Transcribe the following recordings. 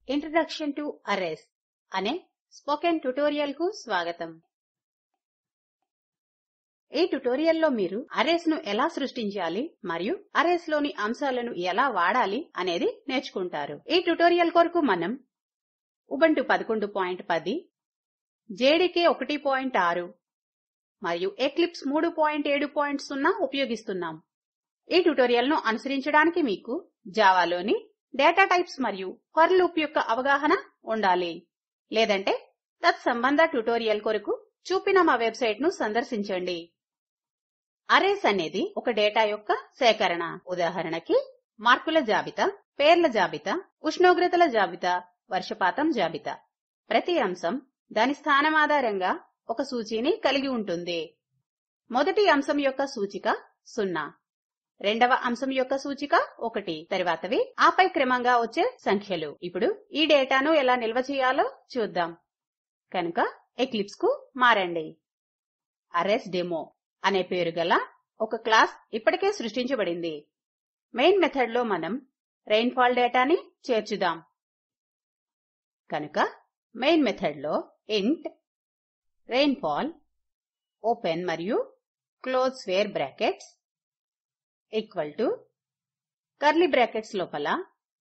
introduction to arrays అనే spoken tutorial కు స్వాగతం ఈ ట్యుటోరియల్లో మీరు అరేస్ ను ఎలా సృష్టించాలి మరియు అరేస్ లోని అంశాలను ఎలా వాడాలి అనేది నేర్చుకుంటారు ఈ ట్యుటోరియల్ కొరకు మనం ఉబంటు 1110 జేడీకే 16 మరియు ఎక్లిప్స్ 370 ఉపయోగిస్తున్నాం ఈ ట్యుటోరియల్ ను అనుసరించడానికి మీకు జావాలోని డేటా టైప్స్ మరియు ఫర్ లూప్ యొక్క అవగాహన ఉండాలి లేదంటే తత్సంబంధ ట్యుటోరియల్ కొరకు చూపిన మా వెబ్సైట్ ను సందర్శించండి అరేస్ అనేది ఒక డేటా యొక్క సేకరణ ఉదాహరణకి మార్కుల జాబితా పేర్ల జాబితా ఉష్ణోగ్రతల జాబితా వర్షపాతం జాబితా ప్రతి అంశం దాని స్థానం ఆధారంగా ఒక సూచీని కలిగి ఉంటుంది మొదటి అంశం యొక్క సూచిక 0 రెండవ అంశం యొక్క సూచిక 1 తరువాతవి ఆపై క్రమంగా వచ్చే సంఖ్యలు ఇప్పుడు ఈ డేటాను ఎలా నిల్వ చేయాలో చూద్దాం కనుక ఎక్లిప్స్ కు మారండి అరేస్ డెమో అనే పేరు గల ఒక క్లాస్ ఇప్పటికే సృష్టించబడింది మెయిన్ మెథడ్ లో మనం రెయిన్ఫాల్ డేటాని చేర్చుదాం కనుక మెయిన్ మెథడ్ లో ఇంట్ రెయిన్ఫాల్ ఓపెన్ మరియు close square brackets equal to curly brackets లోపల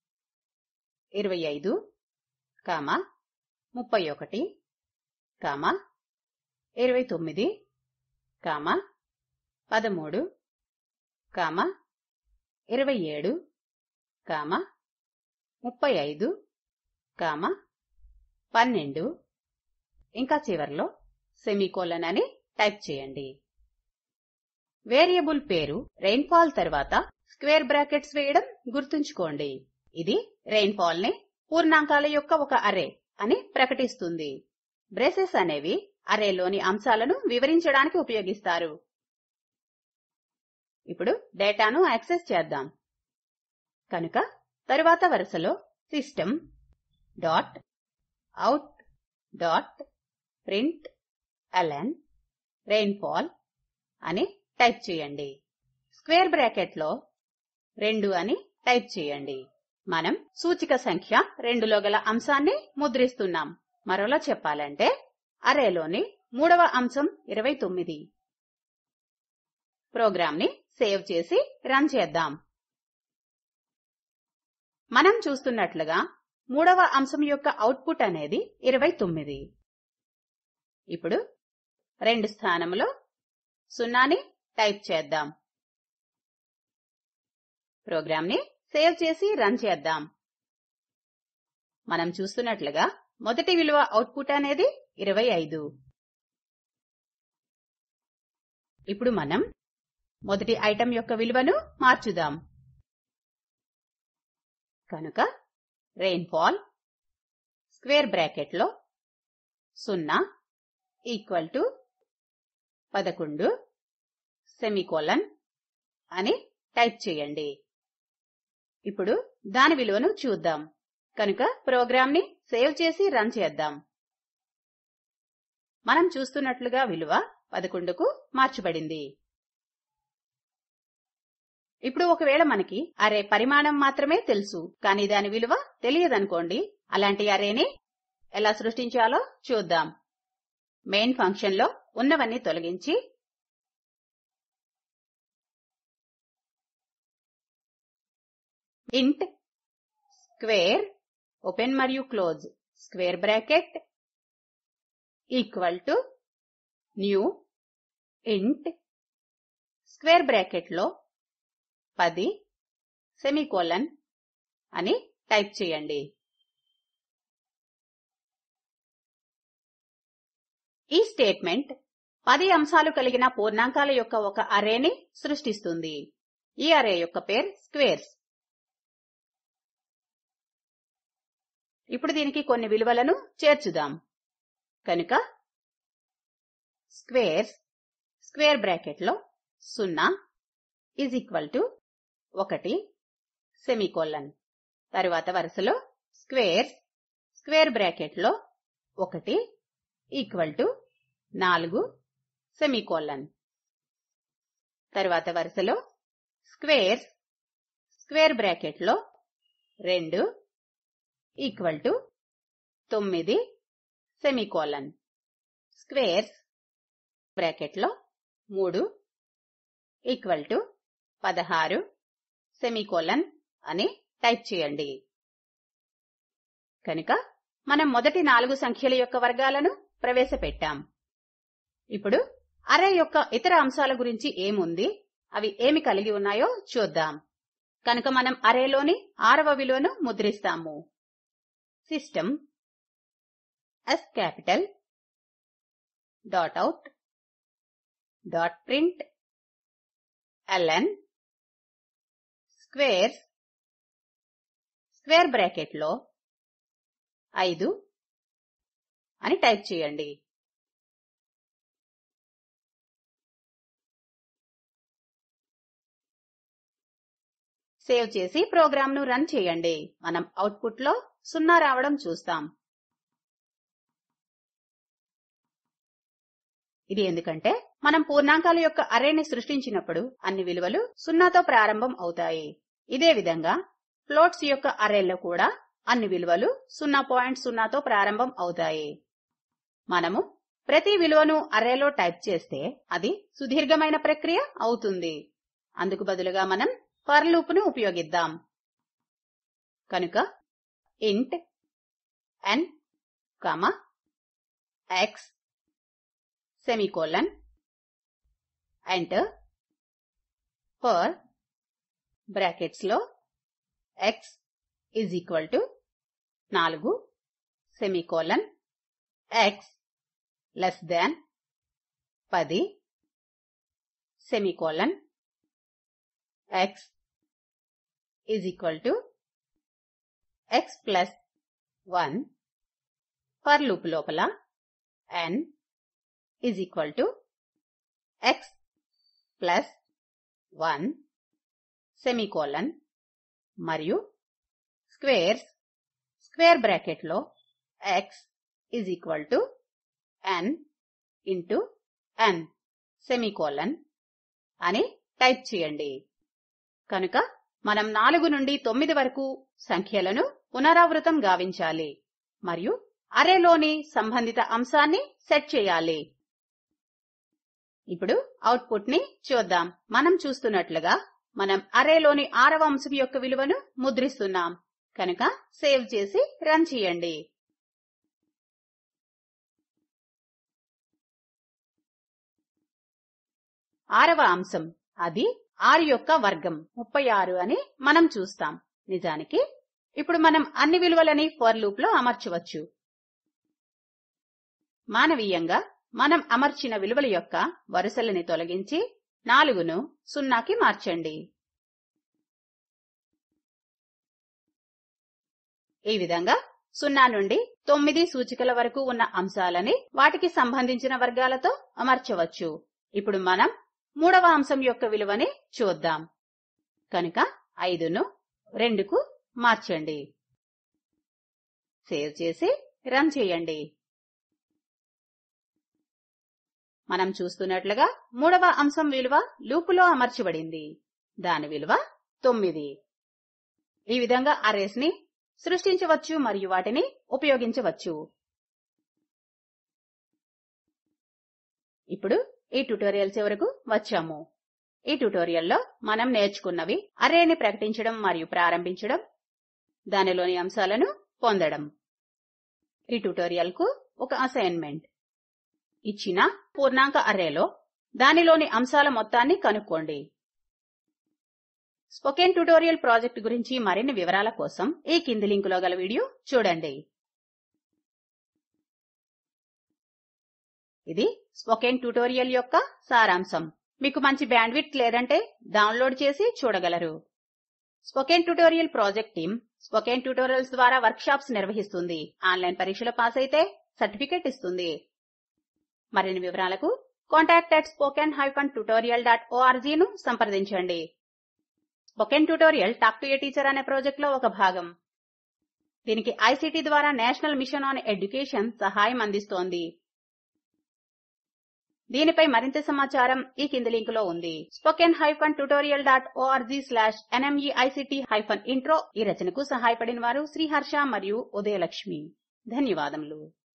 25 comma 31 comma 29 comma 13 comma 27 comma 35 comma 12 ఇంకా చివర్లో సెమీకోలన్ అని టైప్ చేయండి వేరియబుల్ పేరు రెయిన్ఫాల్ తర్వాత స్క్వేర్ బ్రాకెట్స్ వేయడం గుర్తుంచుకోండి ఇది రెయిన్ఫాల్ ని పూర్ణాంకాల యొక్క ఒక అరే అని ప్రకటిస్తుంది బ్రేసెస్ అనేవి అరేలోని అంశాలను వివరించడానికి ఉపయోగిస్తారు ఇప్పుడు డేటాను యాక్సెస్ చేద్దాం కనుక తరువాత వరుసలో system dot out dot print LN rainfall అని టైప్ చేయండి స్క్వేర్ బ్రాకెట్ లో 2 అని టైప్ చేయండి మనం సూచిక సంఖ్య 2 లో గల అంశాన్ని ముద్రిస్తున్నాం మరోలా చెప్పాలంటే అరేలోని మూడవ అంశం 29 ప్రోగ్రామ్ ని సేవ్ చేసి రన్ చేద్దాం మనం చూస్తున్నట్లుగా మూడవ అంశం యొక్క అవుట్పుట్ అనేది 29 ఇప్పుడు రెండు స్థానములో 0 ని టైప్ చేద్దాం ప్రోగ్రామ్ ని సేవ్ చేసి రన్ చేద్దాం మనం చూస్తున్నట్లుగా మొదటి విలువ అవుట్పుట్ అనేది 25 ఇప్పుడు మనం మొదటి ఐటెం యొక్క విలువను మార్చుదాం కనుక రెయిన్ఫాల్ స్క్వేర్ బ్రాకెట్ లో 0 ఈక్వల్ టు 11 సెమీకోలన్ అని టైప్ చేయండి ఇప్పుడు దాని విలువను చూద్దాం కనుక ప్రోగ్రామ్ ని సేవ్ చేసి రన్ చేద్దాం మనం చూస్తున్నట్లుగా విలువ 11 కు మార్చబడింది ఇప్పుడు ఒకవేళ మనకి అరే పరిమాణం మాత్రమే తెలుసు కానీ దాని విలువ తెలియదనుకోండి అలాంటి అరేని ఎలా సృష్టించాలో చూద్దాం మెయిన్ ఫంక్షన్ లో ఉన్నవన్నీ తొలగించి ఇంట్ స్క్వేర్ ఓపెన్ మరియు close square bracket equal to new int square bracket లో 10 సెమీకోలన్ అని టైప్ చేయండి ఈ స్టేట్మెంట్ 10 అంశాలు కలిగిన పూర్ణాంకాల యొక్క ఒక అరేని సృష్టిస్తుంది ఈ అరే యొక్క పేరు స్క్వేర్స్ ఇప్పుడు దీనికి కొన్ని విలువలను చేర్చుదాం కనుక స్క్వేర్స్ స్క్వేర్ బ్రాకెట్ లో 0 ఈజ్ ఈక్వల్ టు 1 సెమీకోలన్ తరువాత వరుసలో స్క్వేర్స్ స్క్వేర్ బ్రాకెట్ లో 1 ఈక్వల్ టు 4 సెమీకోలన్ తరువాత వరుసలో స్క్వేర్స్ స్క్వేర్ బ్రాకెట్ లో 2 ఈక్వల్ టు తొమ్మిది సెమీకోలన్ స్క్వేర్స్ బ్రాకెట్లో మూడు ఈక్వల్ టు పదహారు సెమీకోలన్ అని టైప్ చేయండి కనుక మనం మొదటి నాలుగు సంఖ్యల యొక్క వర్గాలను ప్రవేశపెట్టాం ఇప్పుడు అరే యొక్క ఇతర అంశాల గురించి ఏముంది అవి ఏమి కలిగి ఉన్నాయో చూద్దాం కనుక మనం అరేలోని ఆరవ విలువను ముద్రిస్తాము system S capital dot out dot print LN squares square బ్రాకెట్లో ఐదు అని టైప్ చేయండి సేవ్ చేసి ప్రోగ్రామ్ ను రన్ చేయండి మనం అవుట్పుట్ లో సున్నా రావడం చూస్తాం ఇది ఎందుకంటే మనం పూర్ణాంకాల యొక్క అర్రేని సృష్టించినప్పుడు అన్ని విలువలు సున్నాతో ప్రారంభం అవుతాయి ఇదే విధంగా ఫ్లోట్స్ యొక్క అర్రేలో కూడా అన్ని విలువలు సున్నా పాయింట్ సున్నాతో ప్రారంభం అవుతాయి మనము ప్రతి విలువను అర్రేలో టైప్ చేస్తే అది సుదీర్ఘమైన ప్రక్రియ అవుతుంది అందుకు బదులుగా మనం ఫర్ లూప్ ను ఉపయోగిద్దాం కనుక int n comma x semicolon enter for brackets లో x is equal to నాలుగు సెమీకోలన్ x లెస్ దాన్ పది semicolon x is equal to x plus 1 for loop లోపల n is equal to x plus 1 semicolon మరియు squares square bracket లో x is equal to n into n semicolon అని type చేయండి కనుక మనం నాలుగు నుండి తొమ్మిది వరకు సంఖ్యలను పునరావృతం గావించాలి మరియు అరేలోని సంబంధిత అంశాన్ని సెట్ చేయాలి ఇప్పుడు అవుట్పుట్ ని చూద్దాం మనం చూస్తున్నట్లుగా మనం అరేలోని ఆరవ అంశం యొక్క విలువను ముద్రిస్తున్నాం కనుక సేవ్ చేసి రన్ చేయండి ఆరవ అంశం అది ఆరు యొక్క వర్గం ముప్పై ఆరు అని మనం చూస్తాం నిజానికి ఇప్పుడు మనం అన్ని విలువలని ఫర్ లూప్ లో అమర్చవచ్చు మానవీయంగా మనం అమర్చిన విలువల యొక్క వరుసలని తొలగించి నాలుగును సున్నాకి మార్చండి ఈ విధంగా సున్నా నుండి తొమ్మిది సూచికల వరకు ఉన్న అంశాలని వాటికి సంబంధించిన వర్గాలతో అమర్చవచ్చు ఇప్పుడు మనం మూడవ అంశం యొక్క విలువని చూద్దాం కనుక ఐదును రెండుకు మార్చండి సేవ్ చేసి రన్ చేయండి మనం చూస్తున్నట్లుగా మూడవ అంశం విలువ లూపులో అమర్చబడింది దాని విలువ తొమ్మిది ఈ విధంగా అరేస్ ని సృష్టించవచ్చు మరియు వాటిని ఉపయోగించవచ్చు ఇప్పుడు ఈ ట్యుటోరియల్ చివరకు వచ్చాము ఈ ట్యుటోరియల్లో మనం నేర్చుకున్నవి అరేని ప్రకటించడం మరియు ప్రారంభించడం దానిలోని అంశాలను పొందడం ఈ ట్యుటోరియల్ కు ఒక అసైన్మెంట్ ఇచ్చిన పూర్ణాంక అర్రేలో దానిలోని అంశాల మొత్తాన్ని కనుక్కోండి స్పోకెన్ ట్యుటోరియల్ ప్రాజెక్ట్ గురించి మరిన్ని వివరాల కోసం ఈ కింది లింకులో గల వీడియో చూడండి ఇది స్పోకెన్ ట్యుటోరియల్ యొక్క సారాంశం మీకు మంచి బ్యాండ్విడ్త్ లేదంటే డౌన్లోడ్ చేసి చూడగలరు spoken tutorial project team spoken tutorials ద్వారా వర్క్ షాప్స్ నిర్వహిస్తుంది ఆన్లైన్ పరీక్షలో పాస్ అయితే సర్టిఫికేట్ ఇస్తుంది మరిన్ని వివరాలకు contact at spoken hyphen tutorial dot ORG ను సంప్రదించండి spoken tutorial talk to a teacher అనే ప్రాజెక్ట్ లో ఒక భాగం దీనికి ఐసీటీ ద్వారా నేషనల్ మిషన్ ఆన్ ఎడ్యుకేషన్ సహాయం అందిస్తోంది దీనిపై మరింత సమాచారం ఈ కింది లింకులో ఉంది spoken hyphen tutorial dot ORG slash NMEICT hyphen intro ఈ రచనకు సహాయపడిన వారు శ్రీహర్ష మరియు ఉదయలక్ష్మి ధన్యవాదములు